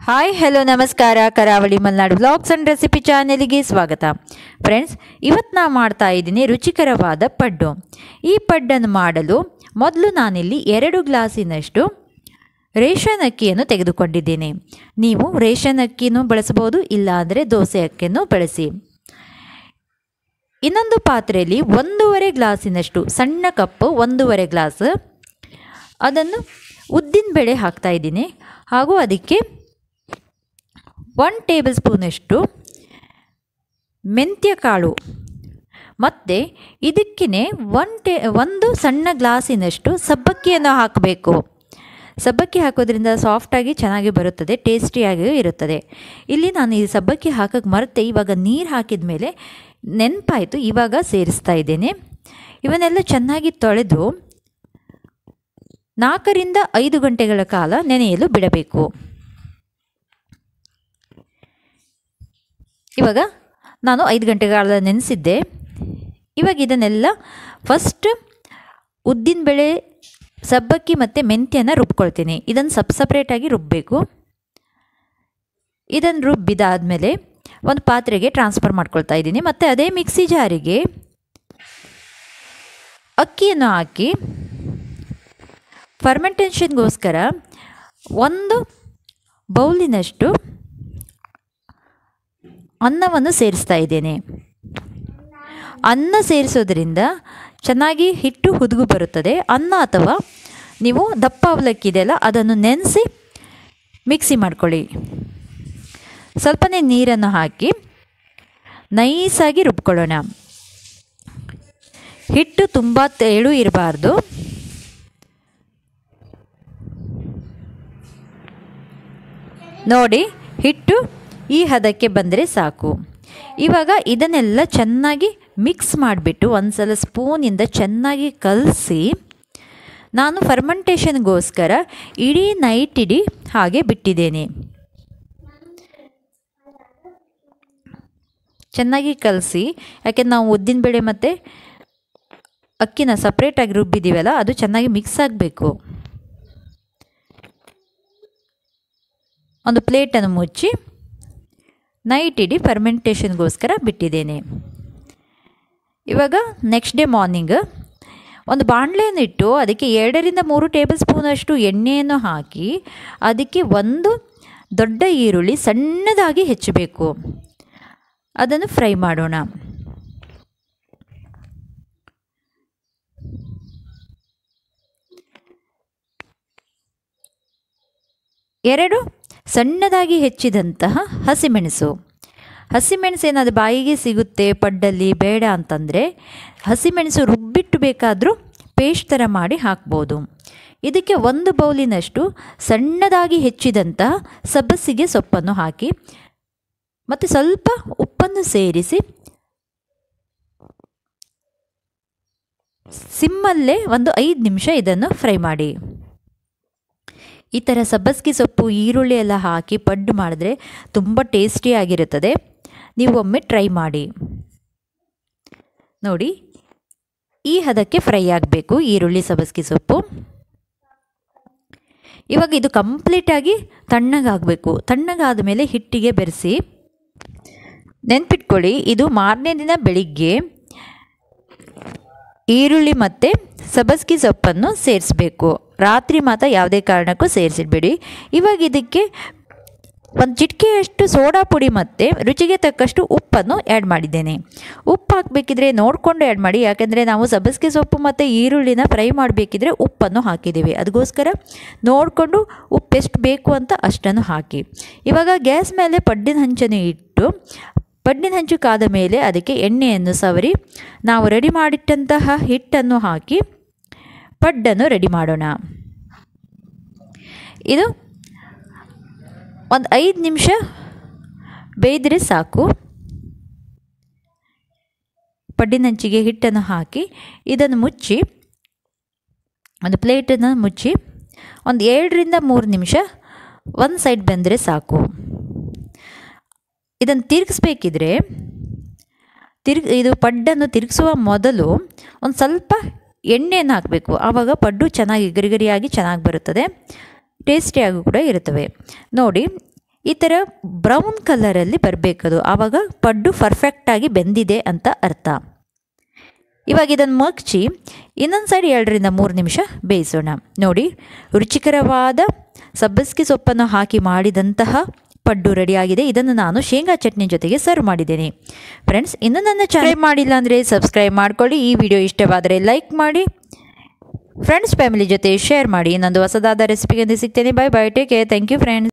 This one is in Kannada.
ಹಾಯ್ ಹಲೋ ನಮಸ್ಕಾರ ಕರಾವಳಿ ಮಲ್ನಾಡು ಬ್ಲಾಗ್ಸ್ ಆ್ಯಂಡ್ ರೆಸಿಪಿ ಚಾನೆಲ್ಗೆ ಸ್ವಾಗತ ಫ್ರೆಂಡ್ಸ್ ಇವತ್ತು ನಾನು ಮಾಡ್ತಾ ಇದ್ದೀನಿ ರುಚಿಕರವಾದ ಪಡ್ಡು ಈ ಪಡ್ಡನ್ನು ಮಾಡಲು ಮೊದಲು ನಾನಿಲ್ಲಿ ಎರಡು ಗ್ಲಾಸಿನಷ್ಟು ರೇಷನ್ ಅಕ್ಕಿಯನ್ನು ತೆಗೆದುಕೊಂಡಿದ್ದೇನೆ ನೀವು ರೇಷನ್ ಅಕ್ಕಿನೂ ಬಳಸಬಹುದು ಇಲ್ಲಾಂದರೆ ದೋಸೆ ಅಕ್ಕಿಯನ್ನು ಬಳಸಿ ಇನ್ನೊಂದು ಪಾತ್ರೆಯಲ್ಲಿ ಒಂದೂವರೆ ಗ್ಲಾಸಿನಷ್ಟು ಸಣ್ಣ ಕಪ್ಪು ಒಂದೂವರೆ ಗ್ಲಾಸ್ ಅದನ್ನು ಉದ್ದಿನ ಬೇಳೆ ಹಾಕ್ತಾ ಇದ್ದೀನಿ ಹಾಗೂ ಅದಕ್ಕೆ ಒನ್ ಟೇಬಲ್ ಸ್ಪೂನಷ್ಟು ಮೆಂತ್ಯ ಕಾಳು ಮತ್ತು ಇದಕ್ಕೇ ಒನ್ ಟೇ ಒಂದು ಸಣ್ಣ ಗ್ಲಾಸಿನಷ್ಟು ಸಬ್ಬಕ್ಕಿಯನ್ನು ಹಾಕಬೇಕು ಸಬ್ಬಕ್ಕಿ ಹಾಕೋದ್ರಿಂದ ಸಾಫ್ಟಾಗಿ ಚೆನ್ನಾಗಿ ಬರುತ್ತದೆ ಟೇಸ್ಟಿಯಾಗಿಯೂ ಇರುತ್ತದೆ ಇಲ್ಲಿ ನಾನು ಈ ಸಬ್ಬಕ್ಕಿ ಹಾಕೋಕ್ಕೆ ಮರೆತೆ ಇವಾಗ ನೀರು ಹಾಕಿದ ಮೇಲೆ ನೆನಪಾಯಿತು ಇವಾಗ ಸೇರಿಸ್ತಾ ಇದ್ದೇನೆ ಇವನ್ನೆಲ್ಲ ಚೆನ್ನಾಗಿ ತೊಳೆದು ನಾಲ್ಕರಿಂದ ಐದು ಗಂಟೆಗಳ ಕಾಲ ನೆನೆಯಲು ಬಿಡಬೇಕು ಇವಾಗ ನಾನು ಐದು ಗಂಟೆಗಳ ನೆನೆಸಿದ್ದೆ ಇವಾಗ ಇದನ್ನೆಲ್ಲ ಫಸ್ಟ್ ಉದ್ದಿನ ಬೇಳೆ ಸಬ್ಬಕ್ಕಿ ಮತ್ತು ಮೆಂತ್ಯನ ರುಬ್ಕೊಳ್ತೀನಿ ಇದನ್ನು ಸಪ್ ಸಪ್ರೇಟಾಗಿ ರುಬ್ಬಬೇಕು ಇದನ್ನು ರುಬ್ಬಿದಾದಮೇಲೆ ಒಂದು ಪಾತ್ರೆಗೆ ಟ್ರಾನ್ಸ್ಫರ್ ಮಾಡ್ಕೊಳ್ತಾ ಇದ್ದೀನಿ ಮತ್ತು ಅದೇ ಮಿಕ್ಸಿ ಜಾರಿಗೆ ಅಕ್ಕಿಯನ್ನು ಹಾಕಿ ಫರ್ಮೆಂಟೇಷನ್ಗೋಸ್ಕರ ಒಂದು ಬೌಲಿನಷ್ಟು ಅನ್ನವನ್ನು ಸೇರಿಸ್ತಾ ಇದ್ದೇನೆ ಅನ್ನ ಸೇರಿಸೋದ್ರಿಂದ ಚೆನ್ನಾಗಿ ಹಿಟ್ಟು ಹುದುಗು ಬರುತ್ತದೆ ಅನ್ನ ಅಥವಾ ನೀವು ದಪ್ಪ ಅವಲಕ್ಕಿ ಇದೆಯಲ್ಲ ಅದನ್ನು ನೆನೆಸಿ ಮಿಕ್ಸಿ ಮಾಡ್ಕೊಳ್ಳಿ ಸ್ವಲ್ಪನೇ ನೀರನ್ನು ಹಾಕಿ ನೈಸಾಗಿ ರುಬ್ಕೊಳ್ಳೋಣ ಹಿಟ್ಟು ತುಂಬ ತೆಳು ಇರಬಾರ್ದು ನೋಡಿ ಹಿಟ್ಟು ಈ ಹದಕ್ಕೆ ಬಂದರೆ ಸಾಕು ಇವಾಗ ಇದನ್ನೆಲ್ಲ ಚೆನ್ನಾಗಿ ಮಿಕ್ಸ್ ಮಾಡಿಬಿಟ್ಟು ಒಂದು ಸಲ ಸ್ಪೂನಿಂದ ಚೆನ್ನಾಗಿ ಕಲಸಿ ನಾನು ಫರ್ಮೆಂಟೇಷನ್ಗೋಸ್ಕರ ಇಡೀ ನೈಟ್ ಇಡೀ ಹಾಗೆ ಬಿಟ್ಟಿದ್ದೇನೆ ಚೆನ್ನಾಗಿ ಕಲಸಿ ಯಾಕೆ ನಾವು ಉದ್ದಿನಬೇಳೆ ಮತ್ತು ಅಕ್ಕಿನ ಸಪ್ರೇಟಾಗಿ ರುಬ್ಬಿದ್ದೀವಲ್ಲ ಅದು ಚೆನ್ನಾಗಿ ಮಿಕ್ಸ್ ಆಗಬೇಕು ಒಂದು ಪ್ಲೇಟನ್ನು ಮುಚ್ಚಿ ನೈಟ್ ಇಡೀ ಫರ್ಮೆಂಟೇಷನ್ಗೋಸ್ಕರ ಬಿಟ್ಟಿದ್ದೇನೆ ಇವಾಗ ನೆಕ್ಸ್ಟ್ ಡೇ ಮಾರ್ನಿಂಗ್ ಒಂದು ಬಾಣಲೆಯನ್ನಿಟ್ಟು ಅದಕ್ಕೆ ಎರಡರಿಂದ ಮೂರು ಟೇಬಲ್ ಸ್ಪೂನಷ್ಟು ಎಣ್ಣೆಯನ್ನು ಹಾಕಿ ಅದಕ್ಕೆ ಒಂದು ದೊಡ್ಡ ಈರುಳ್ಳಿ ಸಣ್ಣದಾಗಿ ಹೆಚ್ಚಬೇಕು ಅದನ್ನು ಫ್ರೈ ಮಾಡೋಣ ಎರಡು ಸಣ್ಣದಾಗಿ ಹೆಚ್ಚಿದಂತಹ ಹಸಿಮೆಣಸು ಹಸಿಮೆಣಸು ಏನಾದರೂ ಬಾಯಿಗೆ ಸಿಗುತ್ತೆ ಪಡ್ಡಲ್ಲಿ ಬೇಡ ಅಂತಂದರೆ ಹಸಿಮೆಣಸು ರುಬ್ಬಿಟ್ಟು ಬೇಕಾದರೂ ಪೇಸ್ಟ್ ಥರ ಮಾಡಿ ಹಾಕ್ಬೋದು ಇದಕ್ಕೆ ಒಂದು ಬೌಲಿನಷ್ಟು ಸಣ್ಣದಾಗಿ ಹೆಚ್ಚಿದಂತಹ ಸಬ್ಬಸಿಗೆ ಸೊಪ್ಪನ್ನು ಹಾಕಿ ಮತ್ತು ಸ್ವಲ್ಪ ಉಪ್ಪನ್ನು ಸೇರಿಸಿ ಸಿಮ್ಮಲ್ಲೇ ಒಂದು ಐದು ನಿಮಿಷ ಇದನ್ನು ಫ್ರೈ ಮಾಡಿ ಈ ಥರ ಸಬ್ಬಸ್ಗೆ ಸೊಪ್ಪು ಈರುಳ್ಳಿ ಎಲ್ಲ ಹಾಕಿ ಪಡ್ಡು ಮಾಡಿದ್ರೆ ತುಂಬ ಟೇಸ್ಟಿಯಾಗಿರುತ್ತದೆ ನೀವು ಒಮ್ಮೆ ಟ್ರೈ ಮಾಡಿ ನೋಡಿ ಈ ಹದಕ್ಕೆ ಫ್ರೈ ಆಗಬೇಕು ಈರುಳ್ಳಿ ಸಬ್ಬಸ್ಗೆ ಸೊಪ್ಪು ಇವಾಗ ಇದು ಕಂಪ್ಲೀಟಾಗಿ ತಣ್ಣಗಾಗಬೇಕು ತಣ್ಣಗಾದ ಮೇಲೆ ಹಿಟ್ಟಿಗೆ ಬೆರೆಸಿ ನೆನ್ಪಿಟ್ಕೊಳ್ಳಿ ಇದು ಮಾರನೇ ದಿನ ಬೆಳಿಗ್ಗೆ ಈರುಳ್ಳಿ ಮತ್ತು ಸಬ್ಬಸ್ಗಿ ಸೊಪ್ಪನ್ನು ಸೇರಿಸಬೇಕು ರಾತ್ರಿ ಮಾತ್ರ ಯಾವುದೇ ಕಾರಣಕ್ಕೂ ಸೇರಿಸಿಡ್ಬೇಡಿ ಇವಾಗ ಇದಕ್ಕೆ ಒಂದು ಚಿಟಿಕೆಯಷ್ಟು ಸೋಡಾ ಪುಡಿ ಮತ್ತು ರುಚಿಗೆ ತಕ್ಕಷ್ಟು ಉಪ್ಪನ್ನು ಆ್ಯಡ್ ಮಾಡಿದ್ದೇನೆ ಉಪ್ಪು ಹಾಕಬೇಕಿದ್ರೆ ನೋಡಿಕೊಂಡು ಆ್ಯಡ್ ಮಾಡಿ ಯಾಕೆಂದರೆ ನಾವು ಸಬ್ಬಸ್ಗೆ ಸೊಪ್ಪು ಮತ್ತು ಈರುಳ್ಳಿನ ಫ್ರೈ ಮಾಡಬೇಕಿದ್ರೆ ಉಪ್ಪನ್ನು ಹಾಕಿದ್ದೀವಿ ಅದಕ್ಕೋಸ್ಕರ ನೋಡಿಕೊಂಡು ಉಪ್ಪು ಎಷ್ಟು ಬೇಕು ಅಂತ ಅಷ್ಟನ್ನು ಹಾಕಿ ಇವಾಗ ಗ್ಯಾಸ್ ಮೇಲೆ ಪಡ್ಡಿನ ಹಂಚನ್ನು ಇಟ್ಟು ಪಡ್ಡಿನ ಹಂಚು ಕಾದ ಮೇಲೆ ಅದಕ್ಕೆ ಎಣ್ಣೆಯನ್ನು ಸವರಿ ನಾವು ರೆಡಿ ಮಾಡಿಟ್ಟಂತಹ ಹಿಟ್ಟನ್ನು ಹಾಕಿ ಪಡ್ಡನ್ನು ರೆಡಿ ಮಾಡೋಣ ಇದು ಒಂದು ಐದು ನಿಮಿಷ ಬೇಯ್ದರೆ ಸಾಕು ಪಡ್ಡಿನಂಚಿಗೆ ಹಿಟ್ಟನ್ನು ಹಾಕಿ ಇದನ್ನು ಮುಚ್ಚಿ ಒಂದು ಪ್ಲೇಟನ್ನು ಮುಚ್ಚಿ ಒಂದು ಎರಡರಿಂದ ಮೂರು ನಿಮಿಷ ಒಂದು ಸೈಡ್ ಬೆಂದರೆ ಸಾಕು ಇದನ್ನು ತಿರುಗಿಸ್ಬೇಕಿದ್ರೆ ತಿರ್ಗಿ ಇದು ಪಡ್ಡನ್ನು ತಿರುಗಿಸುವ ಮೊದಲು ಒಂದು ಸ್ವಲ್ಪ ಎಣ್ಣೆಯನ್ನು ಹಾಕಬೇಕು ಆವಾಗ ಪಡ್ಡು ಚೆನ್ನಾಗಿ ಗರಿಗರಿಯಾಗಿ ಚೆನ್ನಾಗಿ ಬರುತ್ತದೆ ಟೇಸ್ಟಿಯಾಗಿ ಕೂಡ ಇರುತ್ತವೆ ನೋಡಿ ಈ ಥರ ಬ್ರೌನ್ ಕಲರಲ್ಲಿ ಬರಬೇಕದು ಆವಾಗ ಪಡ್ಡು ಪರ್ಫೆಕ್ಟಾಗಿ ಬೆಂದಿದೆ ಅಂತ ಅರ್ಥ ಇವಾಗ ಇದನ್ನು ಮಗ್ಚಿ ಇನ್ನೊಂದು ಸೈಡ್ ಎರಡರಿಂದ ಮೂರು ನಿಮಿಷ ಬೇಯಿಸೋಣ ನೋಡಿ ರುಚಿಕರವಾದ ಸಬ್ಬಸ್ಗೆ ಸೊಪ್ಪನ್ನು ಹಾಕಿ ಮಾಡಿದಂತಹ ಪಡ್ಡು ರೆಡಿಯಾಗಿದೆ ಇದನ್ನು ನಾನು ಶೇಂಗಾ ಚಟ್ನಿ ಜೊತೆಗೆ ಸರ್ವ್ ಮಾಡಿದ್ದೇನೆ ಫ್ರೆಂಡ್ಸ್ ಇನ್ನೂ ನನ್ನ ಚಾನಲ್ ಮಾಡಿಲ್ಲ ಅಂದರೆ ಸಬ್ಸ್ಕ್ರೈಬ್ ಮಾಡ್ಕೊಳ್ಳಿ ಈ ವಿಡಿಯೋ ಇಷ್ಟವಾದರೆ ಲೈಕ್ ಮಾಡಿ ಫ್ರೆಂಡ್ಸ್ ಫ್ಯಾಮಿಲಿ ಜೊತೆ ಶೇರ್ ಮಾಡಿ ಇನ್ನೊಂದು ಹೊಸದಾದ ರೆಸಿಪಿಗೆ ಸಿಗ್ತೇನೆ bye bye take care thank you friends